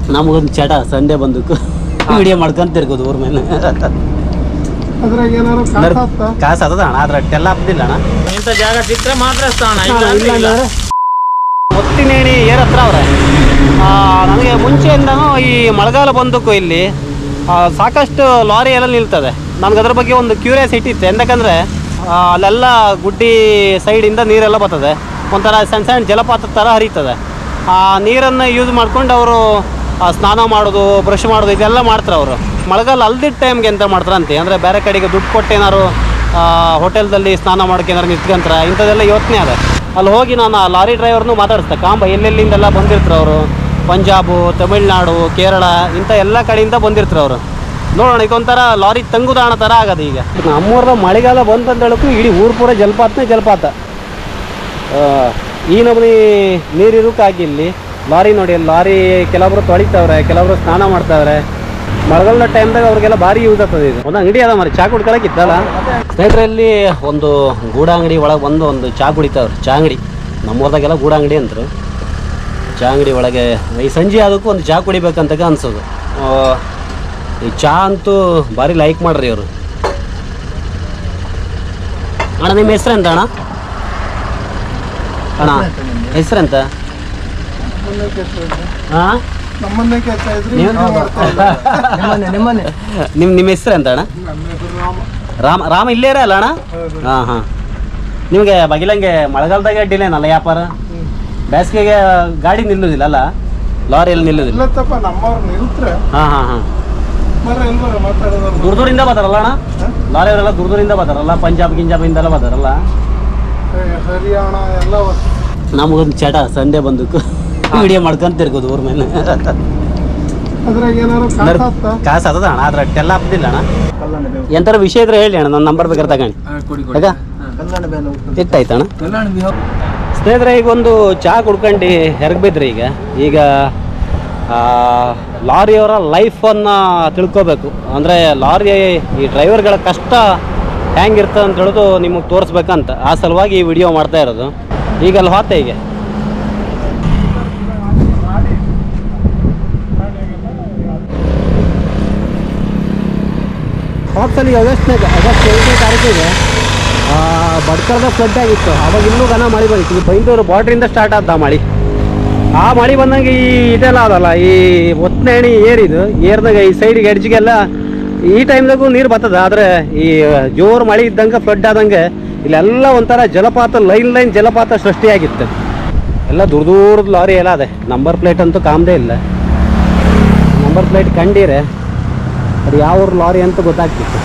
ನಮಗೊಂದು ಚಟ Sunday ಬಂದಕ್ಕೂ video ಮಾಡ್ಕೊಂತ ತಿರ್ಗೋದು ಊರ್ ಮೇಲೆ ಅದ್ರಾಗ ಏನಾರು ಕಾಸ ಆಗ್ತಾ ಕಾಸು ಅದದ ಅಣ್ಣ ಅದ್ರ ಟೆಲ್ಲ ಹಬ್ಬದಿಲ್ಲ ಅಣ್ಣ ಇಂಥ ಜಾಗ ಸಿಕ್ಕರೆ ಮಾತ್ರ ಸ್ಥಾನ ಇಲ್ಲ ಇಲ್ಲ ಅಂದ್ರೆ ಇಲ್ಲ. ಅಂದ್ರೆ ಒತ್ತಿನೇಣಿ ಏರ್ ಹತ್ರ ಅವ್ರೆ ಆ, ನನಗೆ ಮುಂಚೆಯಿಂದನೂ ಈ ಮಳೆಗಾಲ ಬಂದಕ್ಕೂ ಇಲ್ಲಿ ಆ, ಸಾಕಷ್ಟು ಲಾರಿ ಎಲ್ಲ ನಿಲ್ತದೆ ನನಗೆ ಅದ್ರ ಬಗ್ಗೆ ಒಂದು ಕ್ಯೂರಿಯಾಸಿಟಿ ಇತ್ತು ಎಂದಕ್ಕಂದ್ರೆ ಆ, ಅಲ್ಲೆಲ್ಲ ಗುಡ್ಡಿ ಸೈಡಿಂದ ನೀರೆಲ್ಲ ಬರ್ತದೆ ಒಂಥರ ಸಣ್ಣ ಸಣ್ಣ ಜಲಪಾತ ಥರ ಹರಿತದೆ ಆ ನೀರನ್ನು ಯೂಸ್ ಮಾಡ್ಕೊಂಡು ಅವರು ಸ್ನಾನ ಮಾಡೋದು ಬ್ರಷ್ ಮಾಡೋದು ಇದೆಲ್ಲ ಮಾಡ್ತಾರೆ ಅವರು ಮಳೆಗಾಲ ಅಲ್ದಿದ್ದ ಟೈಮ್ಗೆ ಎಂತ ಮಾಡ್ತಾರಂತೆ ಅಂದರೆ ಬೇರೆ ಕಡೆಗೆ ದುಡ್ಡು ಕೊಟ್ಟು ಏನಾರು ಹೋಟೆಲ್ದಲ್ಲಿ ಸ್ನಾನ ಮಾಡೋಕೆ ಏನಾರು ನಿಂತ್ಕೊಂತಾರ ಇಂಥದ್ದೆಲ್ಲ ಯೋಚನೆ ಅದ ಅಲ್ಲಿ ಹೋಗಿ ನಾನು ಆ ಲಾರಿ ಡ್ರೈವರ್ನು ಮಾತಾಡಿಸ್ದೆ ಕಾಂಬ ಎಲ್ಲೆಲ್ಲಿಂದೆಲ್ಲ ಬಂದಿರ್ತಾರೆ ಅವರು ಪಂಜಾಬು ತಮಿಳ್ನಾಡು ಕೇರಳ ಇಂಥ ಎಲ್ಲ ಕಡೆಯಿಂದ ಬಂದಿರ್ತಾರೆ ಅವರು ನೋಡೋಣ ಇದೊಂಥರ ಲಾರಿ ತಂಗುದಾಣ ಥರ ಆಗದು ಈಗ ನಮ್ಮೂರದ ಮಳೆಗಾಲ ಬಂತಂತ ಹೇಳಕ್ಕೂ ಇಡೀ ಊರು ಪೂರ ಜಲಪಾತನೇ ಜಲಪಾತ ಆ, ಈ ನಮೂನಿ ನೀರಿರೋಕ್ಕಾಗಿ ಇಲ್ಲಿ ಲಾರಿ ನೋಡಿ ಅಲ್ಲಿ ಲಾರಿ ಕೆಲವೊಬ್ರು ತೊಳಿತಾವ್ರೆ ಕೆಲವೊಬ್ರು ಸ್ನಾನ ಮಾಡ್ತಾವ್ರೆ ಮಳೆಗಾಲದ ಟೈಮ್ದಾಗ ಅವ್ರಿಗೆಲ್ಲ ಭಾರಿ ಯೂಸ್ ಆಗ್ತದೆ ಇದು ಒಂದು ಅಂಗಡಿ ಅದ ಮರಿ ಚಾ ಕುಡ್ಕೊಳಕ್ಕಿತ್ತಲ್ಲ ಸ್ನೇಹಿತರಲ್ಲಿ ಒಂದು ಗೂಡ ಅಂಗಡಿ ಒಳಗೆ ಬಂದು ಒಂದು ಚಾ ಕುಡಿತಾವ್ರೆ ಚಾ ಅಂಗಡಿ ನಮ್ಮೂರ್ದಾಗೆಲ್ಲ ಗೂಡ ಅಂಗಡಿ ಅಂತಾರೆ ಚಾ ಅಂಗಡಿ ಒಳಗೆ ಈ ಸಂಜೆ ಅದಕ್ಕೂ ಒಂದು ಚಾ ಕುಡಿಬೇಕಂತ ಅನ್ಸೋದು ಆ, ಈ ಚಾ ಅಂತೂ ಭಾರಿ ಲೈಕ್ ಮಾಡ್ರಿ ಅವರು ಅಣ್ಣ ನಿಮ್ಮ ಹೆಸ್ರು ಎಂತ ಅಣ್ಣ ಅಣ್ಣ ಹೆಸ್ರೆಂತ ಹಾಂ ನಮ್ಮನ್ನೇ ಕೇಳ್ತಾ ಇದ್ರಿ ನೀವು- video ಮಾಡ್ತಾ ಇಲ್ಲ. ನಿಮ್ಮ ನಿಮ್ಮ ಹೆಸ್ರು ಎಂತ ಅಣ್ಣ ನನ್ನ ಹೆಸರು ರಾಮ ರಾಮ ರಾಮ ಇಲ್ಲೇ ಅಲ್ಲ ಅಣ್ಣ ಹೌದು. ಹಾಂ ಹಾಂ ನಿಮಗೆ ಬಗಿಲಂಗೆ ಮಳೆಗಾಲದಾಗ ಅಡ್ಡಿಲೇನಲ್ಲ ವ್ಯಾಪಾರ ಬೇಸಿಗೆಗೆ ಗಾಡಿ ನಿಲ್ಲುದಿಲ್ಲ ಅಲ್ಲ ಲಾರಿಯಲ್ಲಿ ನಿಲ್ಲುದಿಲ್ಲ ಇಲ್ಲತ್ತಪ್ಪ ನಮ್ಮವ್ರು ನಿಲ್ತ್ರೆ ಹಾಂ ಹಾಂ ಹಾಂ ಮರ ಎಲ್ವರ ಮಾತಾಡೋದು ದೂರ ದೂರಿಂದ ಬರ್ತಾರಲ್ಲ ಅಣ್ಣ ಲಾರಿ ಅವರೆಲ್ಲ ದೂರ ದೂರಿಂದ ಬರ್ತಾರಲ್ಲ ಪಂಜಾಬ್ ಗಿಂಜಾಬಿಂದೆಲ್ಲ ಬರ್ತಾರಲ್ಲ ಹರಿಯಾಣ ಎಲ್ಲ ವಸ್ತು ನಮಗೊಂದು ಚಟ ಸಂಡೇ ಬಂದಕ್ಕೂ ವಿಡಿಯೋ ಮಾಡ್ಕೊಂತ ತಿರ್ಗೋದು ಊರ್ ಮೇಲೆ ಅದ್ರಾಗ ಏನಾರು ಕಾಸ ಆಗ್ತಾ ಕಾಸು ಅದದ ಅಣ್ಣ ಅದ್ರ ಟೆಲ್ಲ ಹಬ್ಬದಿಲ್ಲ ಅಣ್ಣ ಎಂಥರ ವಿಷಯ ಇದ್ರೆ ಹೇಳಿ ಅಣ್ಣ ನನ್ನ ನಂಬರ್ ಬೇಕಾದ್ರೆ ತಗೊಂಡು ಯಾಕ ಎಷ್ಟಾಯ್ತು ಅಣ್ಣ ಸ್ನೇಹಿತರೆ ಈಗ ಒಂದು ಚಹಾ ಕುಡ್ಕೊಂಡು ಹೆರ್ಗ್ ಬಿದ್ರಿ ಈಗ ಈಗ ಆ, ಲಾರಿಯವರ ಲೈಫನ್ನು ತಿಳ್ಕೊಬೇಕು ಅಂದರೆ ಲಾರಿ ಈ ಡ್ರೈವರ್ಗಳ ಕಷ್ಟ ಹೆಂಗಿರ್ತದೆ ಅಂತ ಹೇಳೋದು ನಿಮಗೆ ತೋರಿಸ್ಬೇಕಂತ ಆ ಸಲುವಾಗಿ ಈ ವಿಡಿಯೋ ಮಾಡ್ತಾ ಇರೋದು ಈಗ ಅಲ್ಲಿ ಹೋತೆ ಈಗ ಹೋಗ್ಸಲಿ ಆಗಸ್ಟ್ನೇ ಆಗಸ್ಟ್ ಏಳನೇ ತಾರೀಕಿಗೆ ಬಡ್ಕಲ್ದ ಫ್ಲಡ್ ಆಗಿತ್ತು ಅವಾಗ ಇನ್ನೂ ಘನ ಮಳೆ ಬಂದಿತ್ತು ಈ ಬೈಂದೂರು ಬಾರ್ಡ್ರಿಂದ ಸ್ಟಾರ್ಟ್ ಆದ ಮಳೆ ಆ ಮಳೆ ಬಂದಂಗೆ ಈ ಇದೆಲ್ಲ ಅದಲ್ಲ ಈ ಒತ್ತನೇಣಿ ಏರಿದು ಏರ್ದಾಗ ಈ ಸೈಡಿಗೆ ಎಡ್ಜಿಗೆಲ್ಲ ಈ ಟೈಮ್ದಾಗೂ ನೀರು ಬರ್ತದ ಆದರೆ ಈ ಜೋರು ಮಳೆ ಇದ್ದಂಗೆ ಫ್ಲಡ್ ಆದಂಗೆ ಇಲ್ಲೆಲ್ಲ ಒಂಥರ ಜಲಪಾತ ಲೈನ್ ಲೈನ್ ಜಲಪಾತ ಸೃಷ್ಟಿಯಾಗಿತ್ತು ಎಲ್ಲ ದೂರ ದೂರದ ಲಾರಿ ಎಲ್ಲ ಅದೆ ನಂಬರ್ ಪ್ಲೇಟ್ ಅಂತೂ ಕಾಮ್ದೇ ಇಲ್ಲ ನಂಬರ್ ಪ್ಲೇಟ್ ಕಂಡೀರೆ ಅದು ಯಾವ ಊರ್ ಲಾರಿ ಅಂತ ಗೊತ್ತಾಗ್ತಿತ್ತು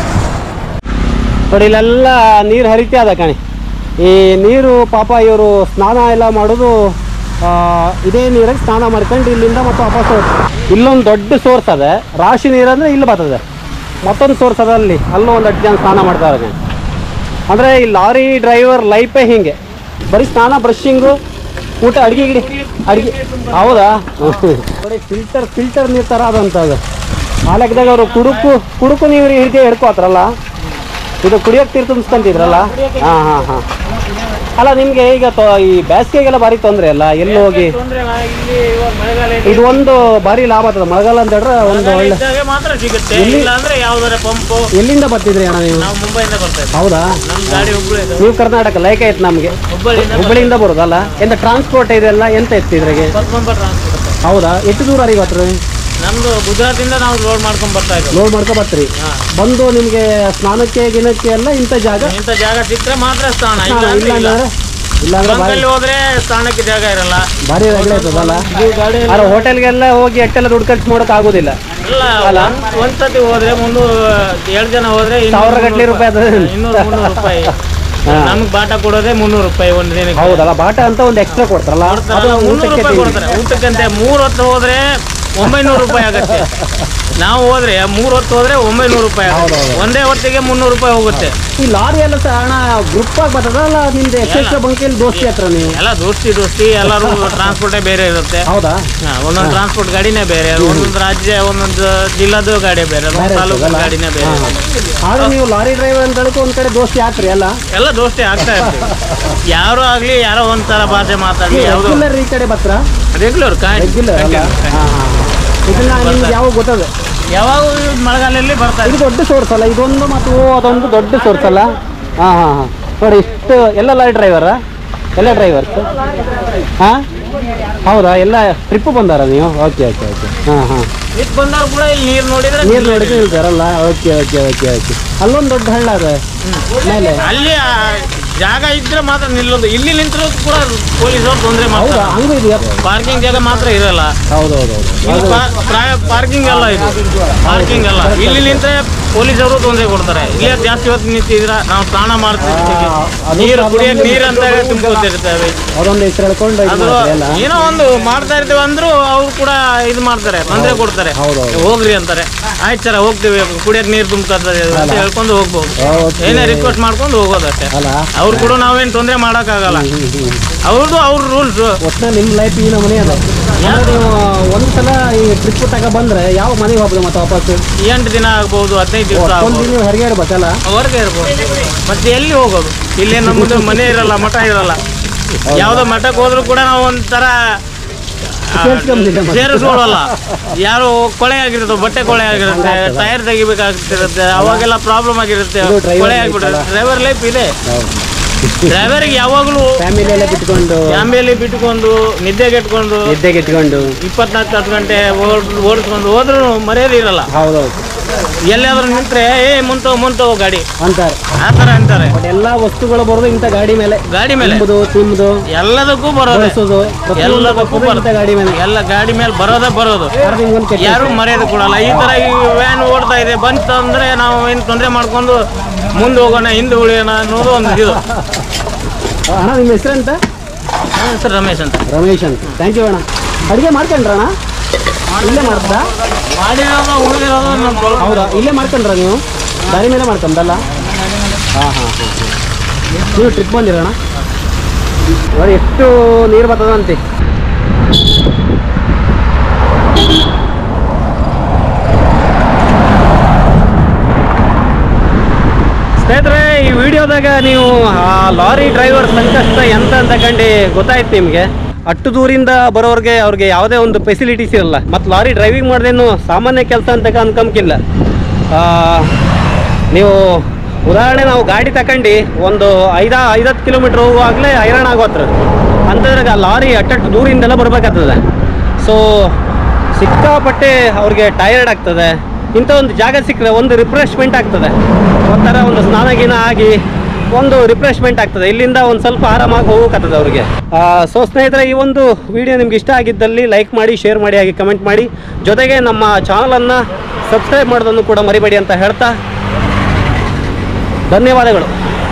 ನೋಡಿ ಇಲ್ಲೆಲ್ಲ ನೀರು ಹರಿತಾ ಅದ ಕಣಿ ಈ ನೀರು ಪಾಪ ಇವರು ಸ್ನಾನ ಎಲ್ಲ ಮಾಡೋದು ಆ, ಇದೇ ನೀರಾಗಿ ಸ್ನಾನ ಮಾಡ್ಕೊಂಡು ಇಲ್ಲಿಂದ ಮತ್ತೆ ವಾಪಸ್ ಹೋಗ್ತಾರೆ ಇಲ್ಲೊಂದು ದೊಡ್ಡ ಸೋರ್ಸ್ ಅದ ರಾಶಿ ನೀರಂದ್ರೆ ಇಲ್ಲಿ ಬರ್ತದೆ ಮತ್ತೊಂದು ಸೋರ್ಸ್ ಅದ ಅಲ್ಲಿ ಅಲ್ಲೂ ಒಂದು ಹತ್ತು ಜನ ಸ್ನಾನ ಮಾಡ್ತಾರೆ ಕಣೆ. ಅಂದರೆ ಈ ಲಾರಿ ಡ್ರೈವರ್ ಲೈಫೇ ಹಿಂಗೆ ಬರೀ ಸ್ನಾನ ಬ್ರಷಿಂಗು ಊಟ ಅಡುಗೆ ಗಿಡಿ ಅಡುಗೆ ಹೌದಾ ನೋಡಿ ಫಿಲ್ಟರ್ ಫಿಲ್ಟರ್ ನೀರು ಥರ ಅದಂತ ಅದು ಆ ಲೆಕ್ಕದಾಗ ಅವರು ಕುಡುಕು ಕುಡುಕು ನೀರು ಹಿಡಿದು ಹಿಡ್ಕೋತಾರಲ್ಲ ಇದು ಕುಡಿಯೋಕೆ ತೀರ್ಥ ತುಂಬಿಸ್ಕೊಂತಿದ್ರಲ್ಲ ಹಾಂ ಹಾಂ ಹಾಂ ಅಲ್ಲ ನಿಮಗೆ ಈಗ ತೊ- ಈ ಬೇಸಿಗೆಗೆಲ್ಲ ಭಾರಿ ತೊಂದರೆ ಅಲ್ಲ ಎಲ್ಲಿ ಹೋಗಿ ತೊಂದ್ರೆ ಇಲ್ಲಿ ಇವಾಗ ಮಳೆಗಾಲ ಇದೆ. ಇದು ಒಂದು ಭಾರಿ ಲಾಭ ಆಗ್ತದೆ ಮಳೆಗಾಲ ಅಂತ ಹೇಳಿದ್ರೆ ಒಂದು ಮಳೆಗಾಲ ಒಳ್ಳೆ ಇದ್ದಾಗ ಮಾತ್ರ ಸಿಗುತ್ತೆ ಇಲ್ಲಿ- ಇಲ್ಲ ಅಂದ್ರೆ ಯಾವ್ದಾರ ಪಂಪು ಎಲ್ಲಿಂದ ಬರ್ತಿದ್ರಿ ಅಣ್ಣ ನೀವು ನಾವು ಮುಂಬೈಯಿಂದ ಬರ್ತಾ ಇದ್ದೀವಿ ಹೌದಾ ನಮ್ ಗಾಡಿ ಹುಬ್ಳಿ ಇದೆ ನೀವು ಕರ್ನಾಟಕ ಲೈಕ್ ಆಯ್ತು ನಮಗೆ ಹುಬ್ಬಳ್ಳಿಯಿಂದ ಹುಬ್ಬಳ್ಳಿಯಿಂದ ಬರೋದಲ್ಲ ಎಂತ ಟ್ರಾನ್ಸ್ಪೋರ್ಟ್ ಇದೆಲ್ಲ ಎಂತ ಇತ್ತು ಇದ್ರಾಗೆ ಬರ್ಕೊಂಡ್ ಟ್ರಾನ್ಸ್ಪೋರ್ಟ್ ಹೌದಾ ಎಷ್ಟು ದೂರ ರೀ ಇವತ್ತು ನಮ್ದು ಗುಜರಾತ್ ಇಂದ ನಾವು ಲೋಡ್ ಮಾಡ್ಕೊಂಡ್ ಬರ್ತಾ ಇದ್ದೀವಿ ಲೋಡ್ ಮಾಡ್ಕೊ ಬರ್ತೀರಿ ಹಾ. ಬಂದು ನಿಮಗೆ ಸ್ನಾನಕ್ಕೆ ಗಿನಕ್ಕೆ ಎಲ್ಲ ಇಂಥ ಜಾಗ ಇಂಥ ಜಾಗ ಸಿಕ್ಕರೆ ಮಾತ್ರ ಸ್ಥಾನ ಹಾ, ಇಲ್ಲ ಇಲ್ಲ ಅಂದ್ರೆ ಇಲ್ಲ ಅಂದ್ರೆ ಇಲ್ಲ ಅಂದ್ರೆ ಭಾರಿ ಬಂಕಲ್ಲಿ ಹೋದ್ರೆ ಸ್ಥಾನಕ್ಕೆ ಜಾಗ ಇರಲ್ಲ ಭಾರಿ ರಗಳೆ ಆಯ್ತದಲ್ಲ ಈ ಗಾಡಿ ಆದ್ರೆ ಹೋಟೆಲ್ಗೆಲ್ಲ ಹೋಗಿ ಎಟ್ಟೆಲ್ಲ ದುಡ್ಡು ಖರ್ಚು ಮಾಡೋಕೆ ಆಗೋದಿಲ್ಲ ಇಲ್ಲ ಒಂದ್- ಒಂದ್ ಸತಿ ಹೋದ್ರೆ ಮುನ್ನೂರು ಎರಡು ಜನ ಹೋದ್ರೆ ಇನ್ನೂರು ಸಾವಿರ ಗಟ್ಲೆ ರೂಪಾಯಿ ಅದು. ಇನ್ನೂರು ಮುನ್ನೂರು ರೂಪಾಯಿ ಹಾ. ನಮ್ಗೆ ಬಾಟ ಕೊಡೋದೇ ಮುನ್ನೂರು ರೂಪಾಯಿ ಒಂದು ದಿನಕ್ಕೆ ಹೌದಲ್ಲ ಬಾಟ ಅಂತ ಒಂದು ಎಕ್ಸ್ಟ್ರಾ ಕೊಡ್ತಾರಲ್ಲ ಅದು ಕೊಡ್ತಾರಲ್ಲ, ಮುನ್ನೂರು ಊಟಕ್ಕೆ ರೂಪಾಯಿ ತಿಂಡಿ. ಕೊಡ್ತಾರೆ ಊಟಕ್ಕಂತೆ ಮೂರ್ ಹೊತ್ತು ಹೋದ್ರೆ ಒಂಬೈನೂರು ರೂಪಾಯಿ ಆಗತ್ತೆ ನಾವು ಹೋದ್ರೆ ಮೂರ್ ಹೊತ್ತು ಹೋದ್ರೆ ಒಂಬೈನೂರು ರೂಪಾಯಿ ಆಗುತ್ತೆ ಒಂದೇ ಹೊತ್ತಿಗೆ ಮುನ್ನೂರು ರೂಪಾಯಿ ಹೋಗುತ್ತೆ ಈ ಲಾರಿ ಎಲ್ಲ ಸಹ ಹಣ ಗ್ರೂಪ್ ಆಗಿ ಬರ್ತದಲ್ಲ ನಿಮ್ದು ಎಕ್ಸ್ಟ್ರಾ ಬಂಕಲ್ಲಿ ದೋಸ್ತಿ ಹತ್ರ ನೀವು ಎಲ್ಲ ದೋಸ್ತಿ ದೋಸ್ತಿ ಎಲ್ಲರೂ ಟ್ರಾನ್ಸ್ಪೋರ್ಟೇ ಬೇರೆ ಇರುತ್ತೆ ಹೌದಾ ಹಾ, ಒಂದೊಂದು ಟ್ರಾನ್ಸ್ಪೋರ್ಟ್ ಗಾಡಿನೇ ಬೇರೆ ಒಂದೊಂದು ರಾಜ್ಯ ಒಂದೊಂದು ಜಿಲ್ಲಾದು ಗಾಡಿ ಬೇರೆ ಒಂದೊಂದು ಬೇರೆ ತಾಲೂಕು ಇರ್ತದಲ್ಲ? ಗಾಡಿನೇ ಬೇರೆ ಆದ್ರೆ ನೀವು ಲಾರಿ ಡ್ರೈವರ್ ಅಂತ ಹೇಳಕ್ಕೆ ಒಂದ್ ಕಡೆ ದೋಸ್ತಿ ಹಾಕ್ರಿ ಅಲ್ಲ ಎಲ್ಲ ದೋಸ್ತಿ ಆಗ್ತಾ ಇರ್ತೀವಿ ಯಾರೋ ಆಗ್ಲಿ ಯಾರೋ ಒಂಥರ ಭಾಷೆ ಮಾತಾಡ್ಲಿ ಯಾವ್ದು ರೆಗ್ಯುಲರ್ ಈ ಕಡೆ ಬತ್ರ ರೆಗ್ಯುಲರ್ ರೆಗ್ಯುಲರ್ ಅಲ್ಲ ಹಾ ಹಾ ಇದನ್ನ ನಿಮ್ಗೆ ಯಾವಾಗ ಗೊತ್ತದ ಯಾವಾಗ ಮಳೆಗಾಲದಲ್ಲಿ ಬರ್ತಾ ಇದು ದೊಡ್ಡ ಸೋರ್ಸ್ ಅಲ್ಲ ಇದೊಂದು ಮತ್ತು ಅದೊಂದು ದೊಡ್ಡ ಸೋರ್ಸ್ ಅಲ್ಲ ಹಾಂ ಹಾಂ ಹಾಂ ನೋಡಿ ಇಷ್ಟು ಎಲ್ಲ ಲಾರಿ ಡ್ರೈವರ ಎಲ್ಲ ಡ್ರೈವರ್ಸ್ ಹಾಂ ಹೌದಾ ಎಲ್ಲ ಟ್ರಿಪ್ ಬಂದಾರ ನೀವು ಓಕೆ ಓಕೆ ಓಕೆ ಹಾಂ ಹಾಂ ಇದು ಬಂದವ್ರು ಕೂಡ ಇಲ್ಲಿ ನೀರು ನೋಡಿದ್ರೆ ನೀರು ನೋಡಿದ್ರೆ ನಿಲ್ತಾರಲ್ಲ ಓಕೆ ಓಕೆ ಓಕೆ ಓಕೆ ಅಲ್ಲೊಂದು ದೊಡ್ಡ ಹಳ್ಳ ಅದ ಮೇಲೆ ಅಲ್ಲಿ ಆ ಜಾಗ ಇದ್ರೆ ಮಾತ್ರ ನಿಲ್ಲೋದು ಇಲ್ಲಿ ನಿಂತಿರೋದು ಕೂಡ ಪೊಲೀಸರು ತೊಂದರೆ ಹೌದಾ ಮಾಡ್ತಾರೆ ಹಂಗೂ ಇದೆಯಾ ಪಾರ್ಕಿಂಗ್ ಜಾಗ ಮಾತ್ರ ಇರಲ್ಲ ಹೌದು ಹೌದು ಹೌದು ಇಲ್ಲಿ ಪಾರ್ಕಿಂಗ್ ಎಲ್ಲ ಇದು ಪಾರ್ಕಿಂಗ್ ಎಲ್ಲ ಇಲ್ಲಿ ನಿಂತ್ರೆ ಪೊಲೀಸರು ತೊಂದರೆ ಕೊಡ್ತಾರೆ ಇಲ್ಲಿ ಜಾಸ್ತಿ ಹೊತ್ತು ನಿಂತಿದ್ರ ನಾವು ಸ್ನಾನ ಮಾಡ್ತಿರ್ತೀವಿ ಆ, ಅದು ನೀರು problem ಕುಡಿಯಕ್ಕೆ ಇದೆ. ನೀರು ಅಂತ ತುಂಬ್ಕೊತಿರ್ತೇವೆ ಅದೊಂದು ಹೆಸರು ಹೇಳ್ಕೊಂಡು ಇದು ಅದು ಮಾಡ್ತಾರೆ ಎಲ್ಲ ಏನೋ ಒಂದು ಮಾಡ್ತಾ ಇರ್ತೀವಿ ಅಂದ್ರು ಅವ್ರು ಕೂಡ ಇದು ಮಾಡ್ತಾರೆ ತೊಂದರೆ ಕೊಡ್ತಾರೆ ಹೌದು, ಹೌದು. ಹೋಗ್ರಿ ಅಂತಾರೆ ಆಯ್ತು ಸರ್ ಹೋಗ್ತೀವಿ ಕುಡಿಯಕ್ಕೆ ನೀರು ತುಂಬ್ಕೊತದೆ ಅಂತ ಹೇಳ್ಕೊಂಡು ಹೋಗ್ಬೋದು ಓಕೆ. ಏನೇ ರಿಕ್ವೆಸ್ಟ್ ಮಾಡ್ಕೊಂಡು ಹೋಗೋದಷ್ಟೇ ಅಲ್ಲ ಅವ್ರು ಕೂಡ ನಾವೇನು ತೊಂದರೆ ಮಾಡೋಕ್ಕಾಗಲ್ಲ ಅವ್ರದ್ದು ಅವ್ರ ರೂಲ್ಸ್ ಒಟ್ಟಿನ ನಿಮ್ಮ ಲೈಫ್ ಈ ಮನೆ ಅದ ಅಂದ್ರೆ ನೀವು ಒಂದು ಸಲ ಈ ಟ್ರಿಪ್ ತಗ ಬಂದ್ರೆ ಯಾವ ಮನೆಗೆ ಹೋಗ್ಬೋದು ಮತ್ತೆ ವಾಪಸ್ ಎಂಟು ದಿನ ಆಗ್ಬೋದು ಹದಿನೈದು ದಿವಸ ಒಂದು ಆಗ್ಬೋದು ನೀವು ಹೊರಗೆ ಇಡ್ಬೇಕಲ್ಲ ಹೊರಗೆ ಇರ್ಬೋದು ಮತ್ತೆ ಎಲ್ಲಿ ಹೋಗೋದು ಇಲ್ಲಿ ನಮ್ಮದು ಮನೆ ಇರಲ್ಲ ಮಠ ಇರಲ್ಲ ಯಾವುದೋ ಮಠಕ್ಕೆ ಹೋದ್ರು ಕೂಡ ನಾವು ಒಂಥರ ಸೇರ್ಸ್ಕೊಂಬಿಟ್ಟಿದ್ದೆ ಮತ್ತೆ. ಸೇರಿಸ್ಕೊಳ್ಳಲ್ಲ ಯಾರು ಕೊಳೆ ಆಗಿರುತ್ತೆ ಬಟ್ಟೆ ಕೊಳೆ ಆಗಿರುತ್ತೆ ಟೈರ್ ತೆಗಿಬೇಕಾಗ್ತಿರುತ್ತೆ ಅವಾಗೆಲ್ಲ ಪ್ರಾಬ್ಲಮ್ ಆಗಿರುತ್ತೆ ಇದು driver ಕೊಳೆ life ಆಗಿಬಿಡುತ್ತೆ ಅಲ್ಲ? ಡ್ರೈವರ್ ಲೈಫ್ ಇದೆ ಡ್ರೈವರ್ಗೆ ಯಾವಾಗಲೂ ಫ್ಯಾಮಿಲಿ ಎಲ್ಲ ಬಿಟ್ಕೊಂಡು ಫ್ಯಾಮಿಲಿ ಬಿಟ್ಕೊಂಡು ನಿದ್ದೆಗೆಟ್ಕೊಂಡು ನಿದ್ದೆಗೆ ಇಟ್ಕೊಂಡು ಇಪ್ಪತ್ನಾಲ್ಕು ಹತ್ತು ಗಂಟೆ ಓಡ್ ಓಡಿಸ್ಕೊಂಡು ಹೋದ್ರೂ ಮರ್ಯಾದೆ ಇರಲ್ಲ ಹೌದೌದು ಎಲ್ಲಾದ್ರೂ ನಿಂತ್ರೆ ಏ ಮುಂತೋ ಮುಂತೋ ಗಾಡಿ ಅಂತಾರೆ ಆ ಥರ ಅಂತಾರೆ ಬಟ್ ಎಲ್ಲ ವಸ್ತುಗಳು ಬರೋದು ಇಂಥ ಗಾಡಿ ಮೇಲೆ ಗಾಡಿ ಮೇಲೆ ತಿಂಬುದು ತಿಂಬುದು ಎಲ್ಲದಕ್ಕೂ ಬರೋದು ಬಳಸೋದು ಪ್ರತಿಯೊಂದು ಎಲ್ಲದಕ್ಕೂ ಬರೋದು ಇಂಥ ಗಾಡಿ ಮೇಲೆ ಎಲ್ಲ ಗಾಡಿ ಮೇಲೆ ಬರೋದೇ ಬರೋದು ಯಾರು ನಿಮ್ಗೊಂದು ಕೆಟ್ಟ ಯಾರು ಮರ್ಯಾದೆ ಕೊಡಲ್ಲ ಈ ತರ ಈ ವ್ಯಾನ್ ಓಡ್ತಾ ಇದೆ ಬಂತು ಅಂದ್ರೆ ನಾವು ಏನು ತೊಂದರೆ ಮಾಡ್ಕೊಂಡು ಮುಂದೆ ಹೋಗೋಣ ಹಿಂದೆ ಉಳಿಯೋಣ ಅನ್ನೋದು ಒಂದು ಇದು ಅಣ್ಣ ನಿಮ್ಮ ಹೆಸರೆಂತ ನನ್ನ ಹೆಸರು ರಮೇಶ್ ಅಂತ ರಮೇಶ್ ಅಂತ ಥ್ಯಾಂಕ್ ಯು ಅಣ್ಣ ಅಡುಗೆ ಮಾಡ್ಕೊಂಡ್ರಣ್ಣ ಇಲ್ಲೇ ಮಾಡ್ತಾ ಮಾಡಿರೋದು ಉಳಿದಿರೋದು ನಮ್ಮ ಸ್ವಲ್ಪ ಹೌದಾ ಇಲ್ಲೇ ಮಾಡ್ಕೊಂಡ್ರ ನೀವು ದಾರಿ ಮೇಲೆ ಮಾಡ್ಕೊಂಡಲ್ಲ ಹಾಂ ಹಾಂ ಹಾಂ ನೀವು ಟ್ರಿಪ್ ಬಂದಿರಣ್ಣ ನೋಡಿ ಎಷ್ಟು ನೀರು ಬರ್ತದಂತೆ ಸ್ನೇಹಿತರೆ ಈ ವಿಡಿಯೋದಾಗ ನೀವು ಆ ಲಾರಿ ಡ್ರೈವರ್ ಸಂಕಷ್ಟ ಎಂತ ಅಂತ ಕಂಡು ಗೊತ್ತಾಯ್ತು ನಿಮಗೆ ಅಷ್ಟು ದೂರಿಂದ ಬರೋರಿಗೆ ಅವ್ರಿಗೆ ಯಾವುದೇ ಒಂದು ಫೆಸಿಲಿಟೀಸ್ ಇರಲ್ಲ ಮತ್ತು ಲಾರಿ ಡ್ರೈವಿಂಗ್ ಮಾಡೋದೇನು ಸಾಮಾನ್ಯ ಕೆಲಸ ಅಂತ ಅನ್ಕೊಂಬಿಲ್ಲ ನೀವು ಉದಾಹರಣೆ ನಾವು ಗಾಡಿ ತಗೊಂಡು ಒಂದು ಐದ ಐದತ್ತು ಕಿಲೋಮೀಟ್ರ್ ಹೋಗುವಾಗಲೇ ಹೈರಾಣ ಆಗೋತ್ರ ಅಂತಂದ್ರಾಗ ಲಾರಿ ಅಟ್ಟಟ್ಟು ದೂರಿಂದೆಲ್ಲ ಬರ್ಬೇಕಾಗ್ತದೆ ಸೊ ಸಿಕ್ಕಾಪಟ್ಟೆ ಅವ್ರಿಗೆ ಟಯರ್ಡ್ ಆಗ್ತದೆ ಇಂಥ ಒಂದು ಜಾಗ ಸಿಕ್ಕರೆ ಒಂದು ರಿಫ್ರೆಶ್ಮೆಂಟ್ ಆಗ್ತದೆ ಒಂಥರ ಒಂದು ಸ್ನಾನ ಗೀನ ಆಗಿ ಒಂದು ರಿಫ್ರೆಶ್ಮೆಂಟ್ ಆಗ್ತದೆ ಇಲ್ಲಿಂದ ಒಂದು ಸ್ವಲ್ಪ ಆರಾಮಾಗಿ ಹೋಗಕ್ಕಾಗ್ತದೆ ಅವ್ರಿಗೆ ಸೊ ಸ್ನೇಹಿತರೆ ಈ ಒಂದು ವಿಡಿಯೋ ನಿಮ್ಗೆ ಇಷ್ಟ ಆಗಿದ್ದಲ್ಲಿ ಲೈಕ್ ಮಾಡಿ ಶೇರ್ ಮಾಡಿ ಹಾಗೆ ಕಮೆಂಟ್ ಮಾಡಿ ಜೊತೆಗೆ ನಮ್ಮ ಚಾನಲನ್ನು ಸಬ್ಸ್ಕ್ರೈಬ್ ಮಾಡೋದನ್ನು ಕೂಡ ಮರಿಬೇಡಿ ಅಂತ ಹೇಳ್ತಾ ಧನ್ಯವಾದಗಳು